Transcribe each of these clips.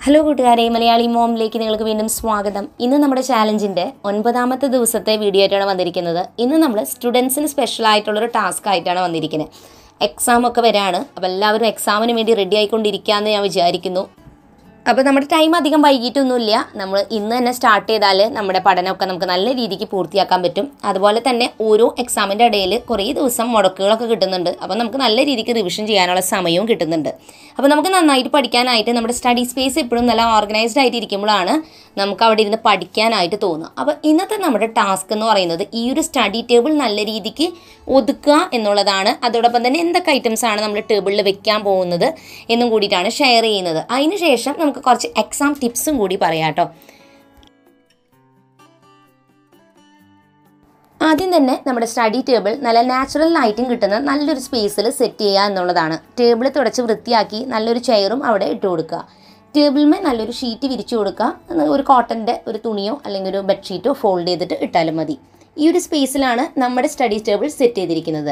hello കൂട്ടുകാരെ മലയാളി മോമിലേക്ക് നിങ്ങൾക്ക് വീണ്ടും സ്വാഗതം ഇന്ന് നമ്മുടെ ചാലഞ്ചിൻ്റെ ഒൻപതാമത്തെ ദിവസത്തെ വീഡിയോ ആയിട്ടാണ് വന്നിരിക്കുന്നത് ഇന്ന് നമ്മൾ സ്റ്റുഡൻസിന് സ്പെഷ്യൽ ആയിട്ടുള്ളൊരു ടാസ്ക് ആയിട്ടാണ് വന്നിരിക്കുന്നത് എക്സാം ഒക്കെ വരാണ് അപ്പോൾ എല്ലാവരും എക്സാമിന് വേണ്ടി റെഡി ആയിക്കൊണ്ടിരിക്കുകയെന്ന് ഞാൻ വിചാരിക്കുന്നു അപ്പോൾ നമ്മുടെ ടൈം അധികം വൈകിട്ടൊന്നുമില്ല നമ്മൾ ഇന്ന് തന്നെ സ്റ്റാർട്ട് ചെയ്താൽ നമ്മുടെ പഠനമൊക്കെ നമുക്ക് നല്ല രീതിക്ക് പൂർത്തിയാക്കാൻ പറ്റും അതുപോലെ തന്നെ ഓരോ എക്സാമിൻ്റെ ഇടയിൽ കുറേ ദിവസം മുടക്കുകളൊക്കെ കിട്ടുന്നുണ്ട് അപ്പോൾ നമുക്ക് നല്ല രീതിക്ക് റിവിഷൻ ചെയ്യാനുള്ള സമയവും കിട്ടുന്നുണ്ട് അപ്പോൾ നമുക്ക് നന്നായിട്ട് പഠിക്കാനായിട്ട് നമ്മുടെ സ്റ്റഡി സ്പേസ് എപ്പോഴും നല്ല ഓർഗനൈസ്ഡ് ആയിട്ട് ഇരിക്കുമ്പോഴാണ് നമുക്ക് അവിടെ ഇരുന്ന് പഠിക്കാനായിട്ട് തോന്നുക അപ്പോൾ ഇന്നത്തെ നമ്മുടെ ടാസ്ക് എന്ന് പറയുന്നത് ഈ ഒരു സ്റ്റഡി ടേബിൾ നല്ല രീതിക്ക് ഒതുക്കുക എന്നുള്ളതാണ് അതോടൊപ്പം തന്നെ എന്തൊക്കെ ഐറ്റംസ് ആണ് നമ്മൾ ടേബിളിൽ വെക്കാൻ പോകുന്നത് എന്നും കൂടിയിട്ടാണ് ഷെയർ ചെയ്യുന്നത് അതിന് ശേഷം നമുക്ക് കുറച്ച് എക്സാം ടിപ്സും കൂടി പറയാം കേട്ടോ ആദ്യം തന്നെ നമ്മുടെ സ്റ്റഡി ടേബിൾ നല്ല നാച്ചുറൽ ലൈറ്റിംഗ് കിട്ടുന്ന നല്ലൊരു സ്പേസിൽ സെറ്റ് ചെയ്യുക എന്നുള്ളതാണ് ടേബിൾ തുടച്ച് വൃത്തിയാക്കി നല്ലൊരു ചെയറും അവിടെ ഇട്ട് കൊടുക്കുക ടേബിളിന്മേൽ നല്ലൊരു ഷീറ്റ് വിരിച്ചു കൊടുക്കുക ഒരു കോട്ടൻ്റെ ഒരു തുണിയോ അല്ലെങ്കിൽ ഒരു ബെഡ്ഷീറ്റോ ഫോൾഡ് ചെയ്തിട്ട് ഇട്ടാലും മതി ഈ ഒരു സ്പേസിലാണ് നമ്മുടെ സ്റ്റഡി ടേബിൾ സെറ്റ് ചെയ്തിരിക്കുന്നത്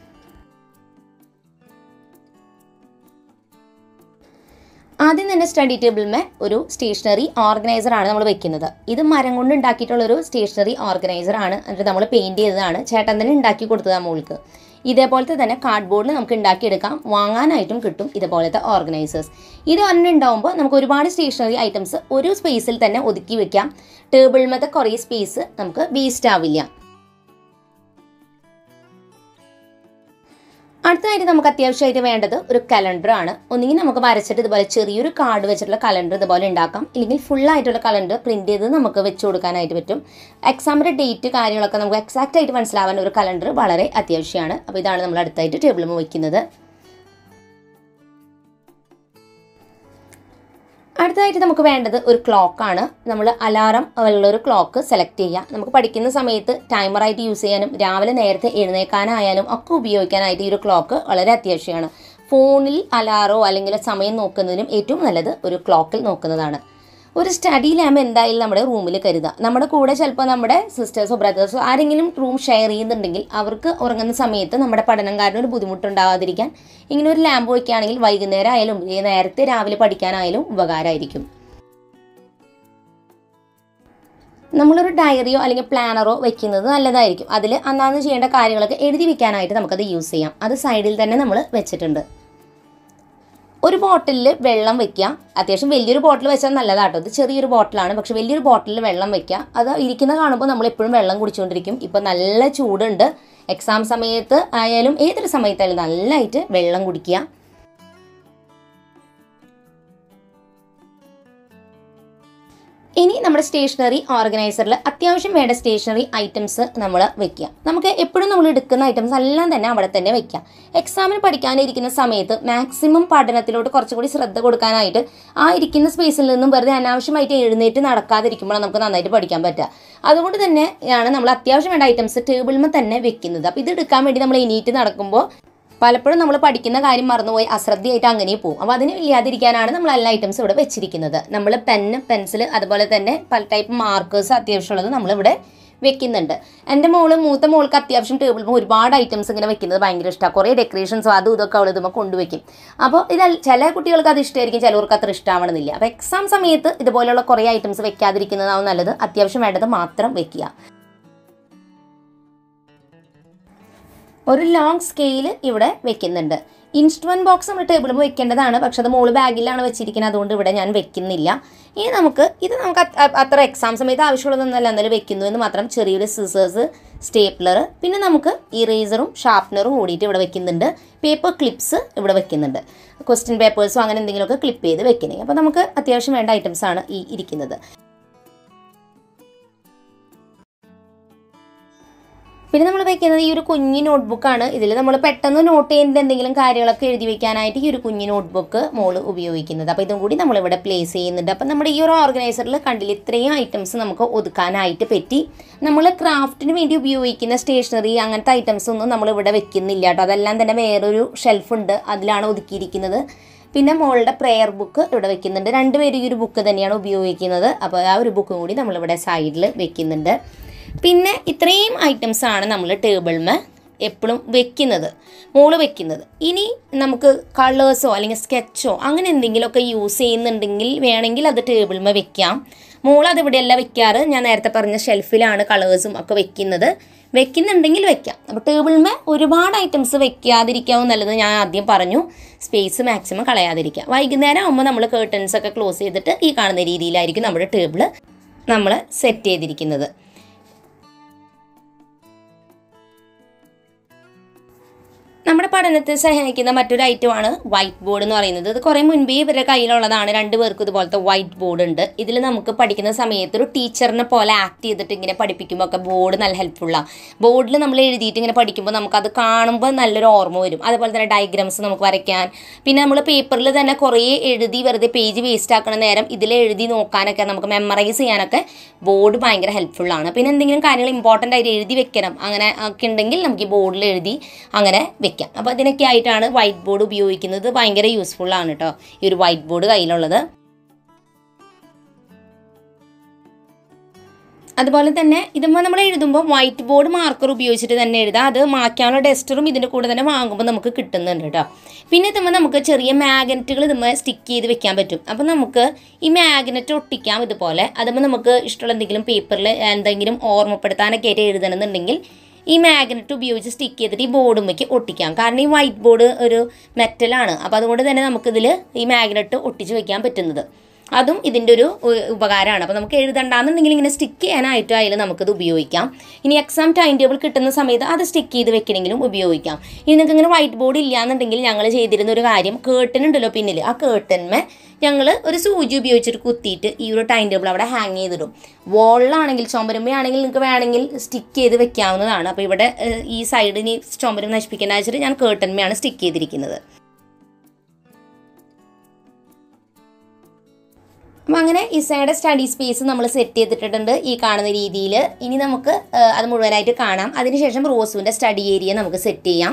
ആദ്യം തന്നെ സ്റ്റഡി ടേബിളിന്മേ ഒരു സ്റ്റേഷനറി ഓർഗനൈസർ ആണ് നമ്മൾ വെക്കുന്നത് ഇത് മരം കൊണ്ട് ഉണ്ടാക്കിയിട്ടുള്ള ഒരു സ്റ്റേഷനറി ഓർഗനൈസർ ആണ് എന്നിട്ട് നമ്മൾ പെയിൻറ് ചെയ്തതാണ് ചേട്ടൻ തന്നെ ഉണ്ടാക്കി കൊടുത്തതാണ് മോൾക്ക് ഇതേപോലത്തെ തന്നെ കാർഡ്ബോർഡിൽ നമുക്ക് ഉണ്ടാക്കിയെടുക്കാം വാങ്ങാനായിട്ടും കിട്ടും ഇതേപോലത്തെ ഓർഗനൈസേഴ്സ് ഇത് ഒരെണ്ണം ഉണ്ടാകുമ്പോൾ നമുക്ക് ഒരുപാട് സ്റ്റേഷനറി ഐറ്റംസ് ഒരു സ്പേസിൽ തന്നെ ഒതുക്കി വെക്കാം ടേബിളിമത്തെ കുറേ സ്പേസ് നമുക്ക് വേസ്റ്റ് ആവില്ല അടുത്തതായിട്ട് നമുക്ക് അത്യാവശ്യമായിട്ട് വേണ്ടത് ഒരു കലണ്ടർ ആണ് ഒന്നുകിൽ നമുക്ക് വരച്ചിട്ട് ഇതുപോലെ ചെറിയൊരു കാർഡ് വെച്ചിട്ടുള്ള കലണ്ടർ ഇതുപോലെ ഉണ്ടാക്കാം ഇല്ലെങ്കിൽ ഫുൾ ആയിട്ടുള്ള കലണ്ടർ പ്രിന്റ് ചെയ്ത് നമുക്ക് വെച്ച് കൊടുക്കാനായിട്ട് പറ്റും എക്സാമിൻ്റെ ഡേറ്റ് കാര്യങ്ങളൊക്കെ നമുക്ക് എക്സാക്റ്റ് ആയിട്ട് മനസ്സിലാവാൻ ഒരു കലണ്ടർ വളരെ അത്യാവശ്യമാണ് അപ്പോൾ ഇതാണ് നമ്മൾ അടുത്തായിട്ട് ടേബിളിൽ വയ്ക്കുന്നത് അടുത്തതായിട്ട് നമുക്ക് വേണ്ടത് ഒരു ക്ലോക്കാണ് നമ്മൾ അലാറം ഉള്ള ഒരു ക്ലോക്ക് സെലക്ട് ചെയ്യുക നമുക്ക് പഠിക്കുന്ന സമയത്ത് ടൈമറായിട്ട് യൂസ് ചെയ്യാനും രാവിലെ നേരത്തെ എഴുന്നേക്കാനായാലും ഒക്കെ ഉപയോഗിക്കാനായിട്ട് ഈ ഒരു ക്ലോക്ക് വളരെ അത്യാവശ്യമാണ് ഫോണിൽ അലാറോ അല്ലെങ്കിൽ സമയം നോക്കുന്നതിനും ഏറ്റവും നല്ലത് ഒരു ക്ലോക്കിൽ നോക്കുന്നതാണ് ഒരു സ്റ്റഡി ലാമ്പ് എന്തായാലും നമ്മുടെ റൂമിൽ കരുതുക നമ്മുടെ കൂടെ ചിലപ്പോൾ നമ്മുടെ സിസ്റ്റേഴ്സോ ബ്രദേഴ്സോ ആരെങ്കിലും റൂം ഷെയർ ചെയ്യുന്നുണ്ടെങ്കിൽ അവർക്ക് ഉറങ്ങുന്ന സമയത്ത് നമ്മുടെ പഠനം കാരണം ഒരു ബുദ്ധിമുട്ടുണ്ടാകാതിരിക്കാൻ ഇങ്ങനെ ഒരു ലാമ്പ് വയ്ക്കുകയാണെങ്കിൽ വൈകുന്നേരം ആയാലും നേരത്തെ രാവിലെ പഠിക്കാനായാലും ഉപകാരമായിരിക്കും നമ്മളൊരു ഡയറിയോ അല്ലെങ്കിൽ പ്ലാനറോ വെക്കുന്നത് നല്ലതായിരിക്കും അതിൽ അന്നാന്ന് ചെയ്യേണ്ട കാര്യങ്ങളൊക്കെ എഴുതി വെക്കാനായിട്ട് നമുക്കത് യൂസ് ചെയ്യാം അത് സൈഡിൽ തന്നെ നമ്മൾ വെച്ചിട്ടുണ്ട് ഒരു ബോട്ടിലിൽ വെള്ളം വെക്കുക അത്യാവശ്യം വലിയൊരു ബോട്ടിൽ വെച്ചാൽ നല്ലതാട്ടോ ഇത് ചെറിയൊരു ബോട്ടിലാണ് പക്ഷെ വലിയൊരു ബോട്ടിലിൽ വെള്ളം വെക്കുക അത് ഇരിക്കുന്ന കാണുമ്പോൾ നമ്മൾ എപ്പോഴും വെള്ളം കുടിച്ചുകൊണ്ടിരിക്കും ഇപ്പോൾ നല്ല ചൂടുണ്ട് എക്സാം സമയത്ത് ആയാലും ഏതൊരു സമയത്തായാലും നല്ലതായിട്ട് വെള്ളം കുടിക്കുക ഇനി നമ്മുടെ സ്റ്റേഷനറി ഓർഗനൈസറിൽ അത്യാവശ്യം വേണ്ട സ്റ്റേഷനറി ഐറ്റംസ് നമ്മൾ വെക്കുക നമുക്ക് എപ്പോഴും നമ്മൾ എടുക്കുന്ന ഐറ്റംസ് എല്ലാം തന്നെ അവിടെ തന്നെ വെക്കാം എക്സാമിന് പഠിക്കാനിരിക്കുന്ന സമയത്ത് മാക്സിമം പഠനത്തിലോട്ട് കുറച്ചുകൂടി ശ്രദ്ധ കൊടുക്കാനായിട്ട് ആ ഇരിക്കുന്ന സ്പേസിൽ നിന്നും വെറുതെ അനാവശ്യമായിട്ട് എഴുന്നേറ്റ് നടക്കാതിരിക്കുമ്പോൾ നമുക്ക് നന്നായിട്ട് പഠിക്കാൻ പറ്റുക അതുകൊണ്ട് തന്നെയാണ് നമ്മൾ അത്യാവശ്യം വേണ്ട ഐറ്റംസ് ടേബിളിൽ തന്നെ വെക്കുന്നത് അപ്പോൾ ഇത് എടുക്കാൻ വേണ്ടി നമ്മൾ എണീറ്റ് നടക്കുമ്പോൾ പലപ്പോഴും നമ്മൾ പഠിക്കുന്ന കാര്യം മറന്നുപോയി അശ്രദ്ധയായിട്ട് അങ്ങനെ പോകും അപ്പോൾ അതിന് ഇല്ലാതിരിക്കാനാണ് നമ്മൾ എല്ലാ ഐറ്റംസും ഇവിടെ വെച്ചിരിക്കുന്നത് നമ്മൾ പെന്ന് പെൻസിൽ അതുപോലെ തന്നെ പല ടൈപ്പ് മാർക്കേഴ്സ് അത്യാവശ്യമുള്ളത് നമ്മളിവിടെ വെക്കുന്നുണ്ട് എൻ്റെ മോള് മൂത്ത മോൾക്ക് അത്യാവശ്യം ടേബിളിൽ ഒരുപാട് ഐറ്റംസ് ഇങ്ങനെ വെക്കുന്നത് ഭയങ്കര ഇഷ്ടമാണ് കുറേ ഡെക്കറേഷൻസും അതും ഇതൊക്കെ അവൾ ഇതുമ്പോൾ കൊണ്ടുവയ്ക്കും അപ്പോൾ ഇത് ചില കുട്ടികൾക്ക് അത് ഇഷ്ടമായിരിക്കും ചിലവർക്ക് അത്ര ഇഷ്ടമാവണമെന്നില്ല അപ്പോൾ എക്സാം സമയത്ത് ഇതുപോലെയുള്ള കുറേ ഐറ്റംസ് വെക്കാതിരിക്കുന്നതാവും നല്ലത് അത്യാവശ്യം വേണ്ടത് മാത്രം വെക്കുക ഒരു ലോങ് സ്കെയിൽ ഇവിടെ വെക്കുന്നുണ്ട് ഇൻസ്ട്രുമെൻറ്റ് ബോക്സ് നമ്മൾ ടേബിളിൽ വെക്കേണ്ടതാണ് പക്ഷെ അത് മോള് ബാഗിലാണ് വെച്ചിരിക്കുന്നത് അതുകൊണ്ട് ഇവിടെ ഞാൻ വെക്കുന്നില്ല ഇനി നമുക്ക് ഇത് നമുക്ക് അത്ര എക്സാം സമയത്ത് ആവശ്യമുള്ളതൊന്നല്ല എന്നാലും വെക്കുന്നു എന്ന് മാത്രം ചെറിയൊരു സിസേഴ്സ് സ്റ്റേപ്ലർ പിന്നെ നമുക്ക് ഇറേസറും ഷാർപ്നറും കൂടിയിട്ട് ഇവിടെ വെക്കുന്നുണ്ട് പേപ്പർ ക്ലിപ്സ് ഇവിടെ വെക്കുന്നുണ്ട് ക്വസ്റ്റ്യൻ പേപ്പേഴ്സോ അങ്ങനെ എന്തെങ്കിലുമൊക്കെ ക്ലിപ്പ് ചെയ്ത് വെക്കുന്നത് അപ്പോൾ നമുക്ക് അത്യാവശ്യം വേണ്ട ഐറ്റംസ് ആണ് ഈ ഇരിക്കുന്നത് പിന്നെ നമ്മൾ വെക്കുന്നത് ഈ ഒരു കുഞ്ഞു നോട്ട്ബുക്കാണ് ഇതിൽ നമ്മൾ പെട്ടെന്ന് നോട്ട് ചെയ്യുന്ന എന്തെങ്കിലും കാര്യങ്ങളൊക്കെ എഴുതി വെക്കാനായിട്ട് ഈ ഒരു കുഞ്ഞു നോട്ട്ബുക്ക് മോള് ഉപയോഗിക്കുന്നത് അപ്പോൾ ഇതും കൂടി നമ്മളിവിടെ പ്ലേസ് ചെയ്യുന്നുണ്ട് അപ്പോൾ നമ്മുടെ ഈ ഒരു ഓർഗനൈസറിൽ കണ്ടില്ല ഇത്രയും ഐറ്റംസ് നമുക്ക് ഒതുക്കാനായിട്ട് പറ്റി നമ്മൾ ക്രാഫ്റ്റിന് വേണ്ടി ഉപയോഗിക്കുന്ന സ്റ്റേഷനറി അങ്ങനത്തെ ഐറ്റംസ് ഒന്നും നമ്മളിവിടെ വെക്കുന്നില്ല കേട്ടോ അതെല്ലാം തന്നെ വേറൊരു ഷെൽഫുണ്ട് അതിലാണ് ഒതുക്കിയിരിക്കുന്നത് പിന്നെ മോളുടെ പ്രെയർ ബുക്ക് ഇവിടെ വെക്കുന്നുണ്ട് രണ്ടുപേരും ഈ ഒരു ബുക്ക് തന്നെയാണ് ഉപയോഗിക്കുന്നത് അപ്പോൾ ആ ഒരു ബുക്കും കൂടി നമ്മളിവിടെ സൈഡിൽ വെക്കുന്നുണ്ട് പിന്നെ ഇത്രയും ഐറ്റംസ് ആണ് നമ്മൾ ടേബിളിൽ എപ്പോഴും വെക്കുന്നത് മോള് വെക്കുന്നത് ഇനി നമുക്ക് കളേഴ്സോ അല്ലെങ്കിൽ സ്കെച്ചോ അങ്ങനെ എന്തെങ്കിലുമൊക്കെ യൂസ് ചെയ്യുന്നുണ്ടെങ്കിൽ വേണമെങ്കിൽ അത് ടേബിളിൽ വെക്കാം മോൾ അത് ഇവിടെയല്ല വെക്കാറ് ഞാൻ നേരത്തെ പറഞ്ഞ ഷെൽഫിലാണ് കളേഴ്സും ഒക്കെ വെക്കുന്നത് വെക്കുന്നുണ്ടെങ്കിൽ വെക്കാം അപ്പോൾ ടേബിളിൽ ഒരുപാട് ഐറ്റംസ് വെക്കാതിരിക്കാവും നല്ലത് ഞാൻ ആദ്യം പറഞ്ഞു സ്പേസ് മാക്സിമം കളയാതിരിക്കുക വൈകുന്നേരം ആകുമ്പോൾ നമ്മൾ കേർട്ടൻസ് ഒക്കെ ക്ലോസ് ചെയ്തിട്ട് ഈ കാണുന്ന രീതിയിലായിരിക്കും നമ്മുടെ ടേബിൾ നമ്മൾ സെറ്റ് ചെയ്തിരിക്കുന്നത് നമ്മുടെ പഠനത്തെ സഹായിക്കുന്ന മറ്റൊരു ഐറ്റമാണ് വൈറ്റ് ബോർഡ് എന്ന് പറയുന്നത് ഇത് കുറേ മുൻപേ ഇവരുടെ കയ്യിലുള്ളതാണ് രണ്ട് പേർക്കും ഇതുപോലത്തെ വൈറ്റ് ബോർഡ് ഉണ്ട് ഇതിൽ നമുക്ക് പഠിക്കുന്ന സമയത്ത് ഒരു ടീച്ചറിനെ പോലെ ആക്ട് ചെയ്തിട്ട് ഇങ്ങനെ പഠിപ്പിക്കുമ്പോൾ ഒക്കെ ബോർഡ് നല്ല ഹെൽപ്ഫുള്ളാണ് ബോർഡിൽ നമ്മൾ എഴുതിയിട്ട് ഇങ്ങനെ പഠിക്കുമ്പോൾ നമുക്കത് കാണുമ്പോൾ നല്ലൊരു ഓർമ്മ വരും അതുപോലെ തന്നെ ഡയഗ്രാംസ് നമുക്ക് വരയ്ക്കാൻ പിന്നെ നമ്മൾ പേപ്പറിൽ തന്നെ കുറേ എഴുതി വെറുതെ പേജ് വേസ്റ്റ് ആക്കണ നേരം ഇതിൽ എഴുതി നോക്കാനൊക്കെ നമുക്ക് മെമ്മറൈസ് ചെയ്യാനൊക്കെ ബോർഡ് ഭയങ്കര ഹെൽപ്ഫുള്ളാണ് പിന്നെ എന്തെങ്കിലും കാര്യങ്ങൾ ഇമ്പോർട്ടൻ്റ് ആയിട്ട് എഴുതി വെക്കണം അങ്ങനെ ഒക്കെ ഉണ്ടെങ്കിൽ നമുക്ക് ഈ ബോർഡിൽ എഴുതി അങ്ങനെ വെക്കാം അപ്പോൾ ഇതിനൊക്കെ ആയിട്ടാണ് വൈറ്റ് ബോർഡ് ഉപയോഗിക്കുന്നത് ഭയങ്കര യൂസ്ഫുൾ ആണ് കേട്ടോ ഈ ഒരു വൈറ്റ് ബോർഡ് കയ്യിലുള്ളത് അതുപോലെ തന്നെ ഇതുമ്പോൾ നമ്മൾ എഴുതുമ്പോൾ വൈറ്റ് ബോർഡ് മാർക്കർ ഉപയോഗിച്ചിട്ട് തന്നെ എഴുതാം അത് മായ്ക്കാനുള്ള ഡസ്റ്ററും ഇതിൻ്റെ കൂടെ തന്നെ വാങ്ങുമ്പോൾ നമുക്ക് കിട്ടുന്നുണ്ട് കേട്ടോ പിന്നെ ഇതുമ്പോൾ നമുക്ക് ചെറിയ മാഗ്നറ്റുകൾ ഇതുമ്പോൾ സ്റ്റിക്ക് ചെയ്ത് വെക്കാൻ പറ്റും അപ്പോൾ നമുക്ക് ഈ മാഗ്നറ്റ് ഒട്ടിക്കാം ഇതുപോലെ അതുമ്പോൾ നമുക്ക് ഇഷ്ടമുള്ള എന്തെങ്കിലും പേപ്പറിൽ എന്തെങ്കിലും ഓർമ്മപ്പെടുത്താനൊക്കെ ആയിട്ട് എഴുതണമെന്നുണ്ടെങ്കിൽ ഈ മാഗ്നറ്റ് ഉപയോഗിച്ച് സ്റ്റിക്ക് ചെയ്തിട്ട് ഈ ബോർഡുമ്മയ്ക്ക് ഒട്ടിക്കാം കാരണം ഈ വൈറ്റ് ബോർഡ് ഒരു മെറ്റലാണ് അപ്പോൾ അതുകൊണ്ട് തന്നെ നമുക്കിതിൽ ഈ മാഗ്നറ്റ് ഒട്ടിച്ച് വെക്കാൻ പറ്റുന്നത് അതും ഇതിൻ്റെ ഒരു ഉ- ഉപകാരമാണ് അപ്പോൾ നമുക്ക് എഴുതണ്ടാന്നുണ്ടെങ്കിൽ ഇങ്ങനെ സ്റ്റിക്ക് ചെയ്യാനായിട്ട് അതിൽ നമുക്കിത് ഉപയോഗിക്കാം ഇനി എക്സാം ടൈം ടേബിൾ കിട്ടുന്ന സമയത്ത് അത് സ്റ്റിക്ക് ചെയ്ത് വെക്കണമെങ്കിലും ഉപയോഗിക്കാം ഇനി നിങ്ങൾക്ക് ഇങ്ങനെ വൈറ്റ് ബോർഡ് ഇല്ലാന്നുണ്ടെങ്കിൽ ഞങ്ങൾ ചെയ്തിരുന്ന ഒരു കാര്യം കേട്ടൻ ഉണ്ടല്ലോ പിന്നിൽ ആ കേട്ടന്മേ ഞങ്ങൾ ഒരു സൂചി ഉപയോഗിച്ചിട്ട് കുത്തിയിട്ട് ഈ ഒരു ടൈം ടേബിൾ അവിടെ ഹാങ് ചെയ്തിടും വോളിലാണെങ്കിൽ ചുമരുമ്പയാണെങ്കിൽ നിങ്ങൾക്ക് വേണമെങ്കിൽ സ്റ്റിക്ക് ചെയ്ത് വെക്കാവുന്നതാണ് അപ്പോൾ ഇവിടെ ഏഹ്, ഈ സൈഡിന് ചുമരും നശിപ്പിക്കേണ്ട വെച്ചിട്ട് ഞാൻ കേട്ടന്മയാണ് സ്റ്റിക്ക് ചെയ്തിരിക്കുന്നത് അപ്പം അങ്ങനെ ഇസയുടെ സ്റ്റഡി സ്പേസ് നമ്മൾ സെറ്റ് ചെയ്തിട്ടുണ്ട് ഈ കാണുന്ന രീതിയിൽ ഇനി നമുക്ക് ആ, അത് മുഴുവനായിട്ട് കാണാം അതിനുശേഷം റോസുവിൻ്റെ സ്റ്റഡി ഏരിയ നമുക്ക് സെറ്റ് ചെയ്യാം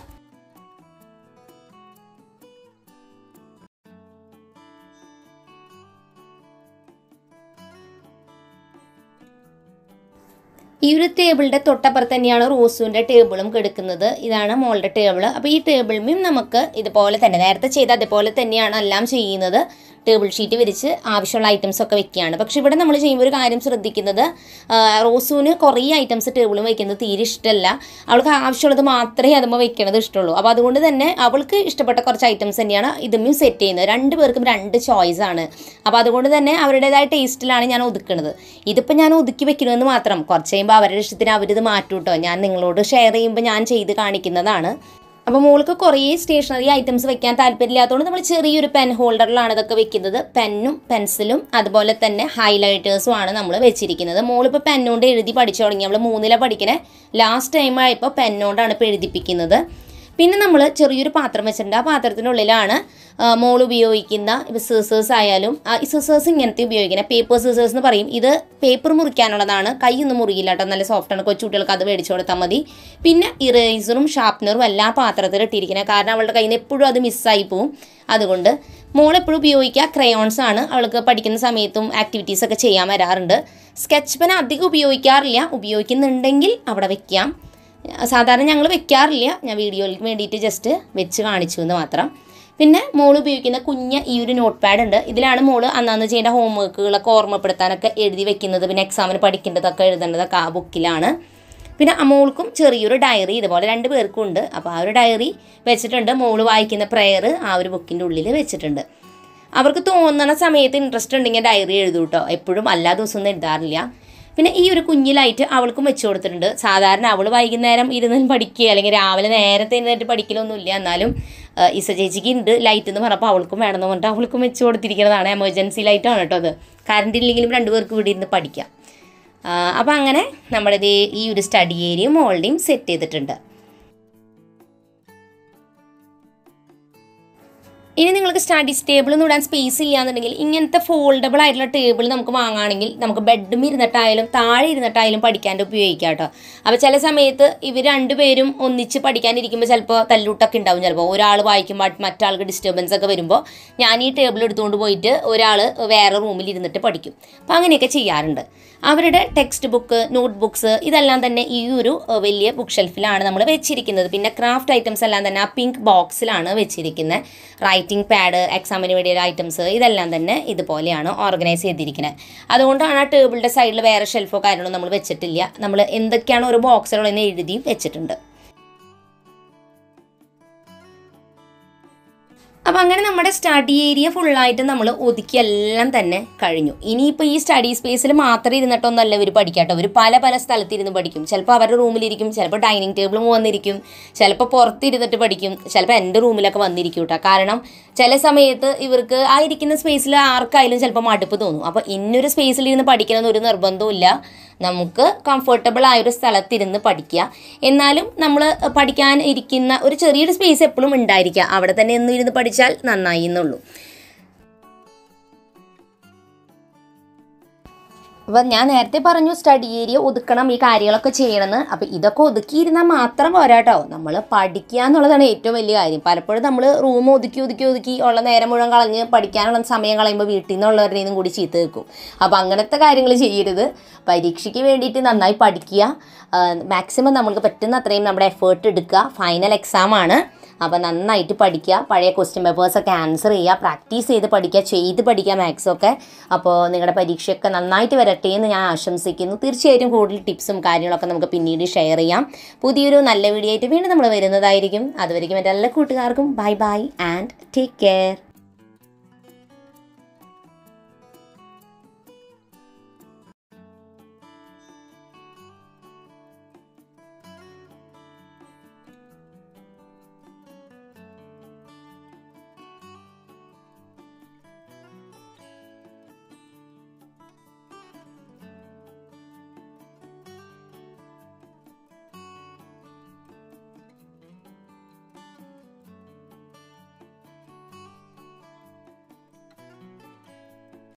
ഈ ഒരു ടേബിളിൻ്റെ തൊട്ടപ്പുറത്ത് തന്നെയാണ് റോസുവിൻ്റെ ടേബിളും കിടക്കുന്നത് ഇതാണ് മോളുടെ ടേബിൾ അപ്പോൾ ഈ ടേബിളിലും നമുക്ക് ഇതുപോലെ തന്നെ നേരത്തെ ചെയ്ത അതുപോലെ തന്നെയാണ് എല്ലാം ചെയ്യുന്നത് ടേബിൾ ഷീറ്റ് വിരിച്ച് ആവശ്യമുള്ള ഐറ്റംസ് ഒക്കെ വെക്കുകയാണ് പക്ഷേ ഇവിടെ നമ്മൾ ചെയ്യുമ്പോൾ ഒരു കാര്യം ശ്രദ്ധിക്കുന്നത് ആ, റോസുവിന് കുറേ ഐറ്റംസ് ടേബിളും വെക്കുന്നത് തീരെ ഇഷ്ടമല്ല അവൾക്ക് ആവശ്യമുള്ളത് മാത്രമേ അതുമ്പോൾ വെക്കണത് ഇഷ്ടമുള്ളൂ അപ്പോൾ അതുകൊണ്ട് തന്നെ അവൾക്ക് ഇഷ്ടപ്പെട്ട കുറച്ച് ഐറ്റംസ് തന്നെയാണ് ഇതും സെറ്റ് ചെയ്യുന്നത് രണ്ട് പേർക്കും രണ്ട് ചോയ്സ് ആണ് അപ്പോൾ അതുകൊണ്ട് തന്നെ അവരുടേതായ ടേസ്റ്റിലാണ് ഞാൻ ഒതുക്കുന്നത് ഇതിപ്പോൾ ഞാൻ ഒതുക്കി വെക്കണമെന്ന് മാത്രം കുറച്ച് കഴിയുമ്പോൾ അവരുടെ ഇഷ്ടത്തിന് അവരിത് മാറ്റും കേട്ടോ ഞാൻ നിങ്ങളോട് ഷെയർ ചെയ്യുമ്പോൾ ഞാൻ ചെയ്ത് കാണിക്കുന്നതാണ് അപ്പോൾ മോൾക്ക് കുറേ സ്റ്റേഷനറി ഐറ്റംസ് വെക്കാൻ താല്പര്യമില്ലാത്തതുകൊണ്ട് നമ്മൾ ചെറിയൊരു പെൻ ഹോൾഡറിലാണ് ഇതൊക്കെ വെക്കുന്നത് പെന്നും പെൻസിലും അതുപോലെ തന്നെ ഹൈലൈറ്റേഴ്സും ആണ് നമ്മൾ വെച്ചിരിക്കുന്നത് മോളിപ്പോൾ പെന്നുകൊണ്ട് എഴുതി പഠിച്ചു തുടങ്ങി അവൾ മൂന്നില പഠിക്കണേ ലാസ്റ്റ് ടൈം ആയപ്പോൾ പെന്നുകൊണ്ടാണ് ഇപ്പോൾ എഴുതിപ്പിക്കുന്നത് പിന്നെ നമ്മൾ ചെറിയൊരു പാത്രം വെച്ചിട്ടുണ്ട് ആ പാത്രത്തിനുള്ളിലാണ് ആ, മോൾ ഉപയോഗിക്കുന്ന ഇപ്പോൾ സിസേഴ്സ് ആയാലും ആ, ഈ സിസേഴ്സ് ഇങ്ങനത്തെ ഉപയോഗിക്കുന്നത് പേപ്പർ സിസേഴ്സ് എന്ന് പറയും ഇത് പേപ്പർ മുറിക്കാനുള്ളതാണ് കൈയൊന്നും മുറിയില്ല കേട്ടോ നല്ല സോഫ്റ്റാണ് കൊച്ചുകുട്ടികൾക്ക് അത് മേടിച്ചു കൊടുത്താൽ മതി പിന്നെ ഇറേസറും ഷാർപ്പനറും എല്ലാം പാത്രത്തിൽ ഇട്ടിരിക്കുന്നത് കാരണം അവളുടെ കയ്യിൽ നിന്ന് എപ്പോഴും അത് മിസ്സായി പോവും അതുകൊണ്ട് മോൾ എപ്പോഴും ഉപയോഗിക്കുക ക്രയോൺസ് ആണ് അവൾക്ക് പഠിക്കുന്ന സമയത്തും ആക്ടിവിറ്റീസ് ഒക്കെ ചെയ്യാൻ വരാറുണ്ട് സ്കെച്ച് പെൻ അധികം ഉപയോഗിക്കാറില്ല ഉപയോഗിക്കുന്നുണ്ടെങ്കിൽ അവിടെ വെക്കാം സാധാരണ ഞങ്ങൾ വെക്കാറില്ല ഞാൻ വീഡിയോയിൽ വേണ്ടിയിട്ട് ജസ്റ്റ് വെച്ച് കാണിച്ചു എന്ന് മാത്രം പിന്നെ മോൾ ഉപയോഗിക്കുന്ന കുഞ്ഞ ഈ ഒരു നോട്ട് പാഡ് ഉണ്ട് ഇതിലാണ് മോള് അന്നന്ന് ചെയ്യേണ്ട ഹോംവർക്കുകളൊക്കെ ഓർമ്മപ്പെടുത്താനൊക്കെ എഴുതി വെക്കുന്നത് പിന്നെ എക്സാമിന് പഠിക്കേണ്ടതൊക്കെ എഴുതേണ്ടതൊക്കെ ആ ബുക്കിലാണ് പിന്നെ മോൾക്കും ചെറിയൊരു ഡയറി ഇതുപോലെ രണ്ട് പേർക്കും ഉണ്ട് അപ്പോൾ ആ ഒരു ഡയറി വെച്ചിട്ടുണ്ട് മോള് വായിക്കുന്ന പ്രെയർ ആ ഒരു ബുക്കിൻ്റെ ഉള്ളിൽ വെച്ചിട്ടുണ്ട് അവർക്ക് തോന്നുന്ന സമയത്ത് ഇൻട്രസ്റ്റ് ഉണ്ടെങ്കിൽ ഡയറി എഴുതൂ കേട്ടോ എപ്പോഴും എല്ലാ ദിവസവും ഒന്നും എഴുതാറില്ല പിന്നെ ഈ ഒരു കുഞ്ഞു ലൈറ്റ് അവൾക്കും വെച്ച് കൊടുത്തിട്ടുണ്ട് സാധാരണ അവൾ വൈകുന്നേരം ഇരുന്ന് പഠിക്കുക അല്ലെങ്കിൽ രാവിലെ നേരത്തെ ഇരുന്നിട്ട് പഠിക്കലൊന്നുമില്ല എന്നാലും ആ, ഇസ ചേച്ചിക്ക് ഉണ്ട് ലൈറ്റ് എന്ന് പറഞ്ഞപ്പോൾ അവൾക്കും വേണമെന്ന് പറഞ്ഞിട്ട് അവൾക്കും വെച്ച് കൊടുത്തിരിക്കുന്നതാണ് എമർജൻസി ലൈറ്റാണ് കേട്ടോ അത് കറണ്ട് ഇല്ലെങ്കിലും രണ്ടുപേർക്ക് ഇവിടെ ഇരുന്ന് പഠിക്കാം അപ്പോൾ അങ്ങനെ നമ്മുടെ ദേ ഈ ഒരു സ്റ്റഡി ഏരിയയും മോളുടെയും സെറ്റ് ചെയ്തിട്ടുണ്ട് ഇനി നിങ്ങൾക്ക് സ്റ്റഡി ടേബിൾ ഒന്നും ഇടാൻ സ്പേസ് ഇല്ലാന്നുണ്ടെങ്കിൽ ഇങ്ങനത്തെ ഫോൾഡബിൾ ആയിട്ടുള്ള ടേബിൾ നമുക്ക് വാങ്ങുകയാണെങ്കിൽ നമുക്ക് ബെഡും ഇരുന്നിട്ടായാലും താഴെ ഇരുന്നിട്ടായാലും പഠിക്കാണ്ട് ഉപയോഗിക്കാം കേട്ടോ അപ്പോൾ ചില സമയത്ത് ഇവർ രണ്ടുപേരും ഒന്നിച്ച് പഠിക്കാനിരിക്കുമ്പോൾ ചിലപ്പോൾ തല്ലൂട്ടൊക്കെ ഉണ്ടാവും ചിലപ്പോൾ ഒരാൾ വായിക്കുമ്പോൾ മറ്റാൾക്ക് ഡിസ്റ്റർബൻസ് ഒക്കെ വരുമ്പോൾ ഞാൻ ഈ ടേബിൾ എടുത്തുകൊണ്ട് പോയിട്ട് ഒരാൾ വേറെ റൂമിൽ ഇരുന്നിട്ട് പഠിക്കും അപ്പോൾ അങ്ങനെയൊക്കെ ചെയ്യാറുണ്ട് അവരുടെ ടെക്സ്റ്റ് ബുക്ക് നോട്ട് ബുക്സ് ഇതെല്ലാം തന്നെ ഈ ഒരു ഏഹ്, വലിയ ബുക്ക് ഷെൽഫിലാണ് നമ്മൾ വെച്ചിരിക്കുന്നത് പിന്നെ ക്രാഫ്റ്റ് ഐറ്റംസ് എല്ലാം തന്നെ ആ പിങ്ക് ബോക്സിലാണ് വെച്ചിരിക്കുന്നത് റൈറ്റിംഗ് പാഡ് എക്സാമിന് വേണ്ടിയുള്ള ഐറ്റംസ് ഇതെല്ലാം തന്നെ ഇതുപോലെയാണ് ഓർഗനൈസ് ചെയ്തിരിക്കുന്നത് അതുകൊണ്ടാണ് ആ ടേബിളിൻ്റെ സൈഡിൽ വേറെ ഷെൽഫോ കാര്യങ്ങളോ നമ്മൾ വെച്ചിട്ടില്ല നമ്മൾ എന്തൊക്കെയാണ് ഒരു ബോക്സുകളെന്ന് എഴുതിയും വെച്ചിട്ടുണ്ട് അപ്പം അങ്ങനെ നമ്മുടെ സ്റ്റഡി ഏരിയ ഫുള്ളായിട്ട് നമ്മൾ ഒതുക്കി എല്ലാം തന്നെ കഴിഞ്ഞു ഇനിയിപ്പോൾ ഈ സ്റ്റഡി സ്പേസിൽ മാത്രം ഇരുന്നിട്ടൊന്നല്ല ഇവർ പഠിക്കാട്ടോ അവർ പല പല സ്ഥലത്തിരുന്ന് പഠിക്കും ചിലപ്പോൾ അവരുടെ റൂമിലിരിക്കും ചിലപ്പോൾ ഡൈനിങ് ടേബിളും വന്നിരിക്കും ചിലപ്പോൾ പുറത്തിരുന്നിട്ട് പഠിക്കും ചിലപ്പോൾ എൻ്റെ റൂമിലൊക്കെ വന്നിരിക്കും കേട്ടോ കാരണം ചില സമയത്ത് ഇവർക്ക് ആ ഇരിക്കുന്ന സ്പേസിൽ ആർക്കായാലും ചിലപ്പോൾ മടുപ്പ് തോന്നും അപ്പോൾ ഇന്നൊരു സ്പേസിൽ ഇരുന്ന് പഠിക്കണമെന്ന് ഒരു നിർബന്ധവും നമുക്ക് കംഫർട്ടബിൾ ആയ ഒരു സ്ഥലത്തിരുന്ന് പഠിക്കുക എന്നാലും നമ്മൾ പഠിക്കാൻ ഇരിക്കുന്ന ഒരു ചെറിയൊരു സ്പേസ് എപ്പോഴും ഉണ്ടായിരിക്കുക അവിടെ തന്നെ എന്നും ഇരുന്ന് പഠിച്ചാൽ നന്നായി എന്നുള്ളൂ അപ്പം ഞാൻ നേരത്തെ പറഞ്ഞു സ്റ്റഡി ഏരിയ ഒതുക്കണം ഈ കാര്യങ്ങളൊക്കെ ചെയ്യണമെന്ന് അപ്പം ഇതൊക്കെ ഒതുക്കിയിരുന്നാൽ മാത്രം പോരാ കേട്ടോ നമ്മൾ പഠിക്കുക എന്നുള്ളതാണ് ഏറ്റവും വലിയ കാര്യം പലപ്പോഴും നമ്മൾ റൂം ഒതുക്കി ഒതുക്കി ഒതുക്കി ഉള്ള നേരം മുഴുവൻ കളഞ്ഞ് പഠിക്കാനുള്ള സമയം കളയുമ്പോൾ വീട്ടിൽ നിന്നുള്ളവരുടെ നിന്നും കൂടി ചീത്ത വെക്കും അപ്പോൾ അങ്ങനത്തെ കാര്യങ്ങൾ ചെയ്യരുത് പരീക്ഷയ്ക്ക് വേണ്ടിയിട്ട് നന്നായി പഠിക്കുക മാക്സിമം നമ്മൾക്ക് പറ്റുന്ന അത്രയും നമ്മുടെ എഫേർട്ട് എടുക്കുക ഫൈനൽ എക്സാം ആണ് അപ്പോൾ നന്നായിട്ട് പഠിക്കുക പഴയ ക്വസ്റ്റ്യൻ പേപ്പേഴ്സൊക്കെ ആൻസർ ചെയ്യുക പ്രാക്ടീസ് ചെയ്ത് പഠിക്കുക ചെയ്ത് പഠിക്കുക മാത്സൊക്കെ അപ്പോൾ നിങ്ങളുടെ പരീക്ഷയൊക്കെ നന്നായിട്ട് വരട്ടെ എന്ന് ഞാൻ ആശംസിക്കുന്നു തീർച്ചയായിട്ടും കൂടുതൽ ടിപ്സും കാര്യങ്ങളൊക്കെ നമുക്ക് പിന്നീട് ഷെയർ ചെയ്യാം പുതിയൊരു നല്ല വീഡിയോ ആയിട്ട് വീണ്ടും നമ്മൾ വരുന്നതായിരിക്കും അതുവരെയും എൻ്റെ എല്ലാ കൂട്ടുകാർക്കും bye bye and take care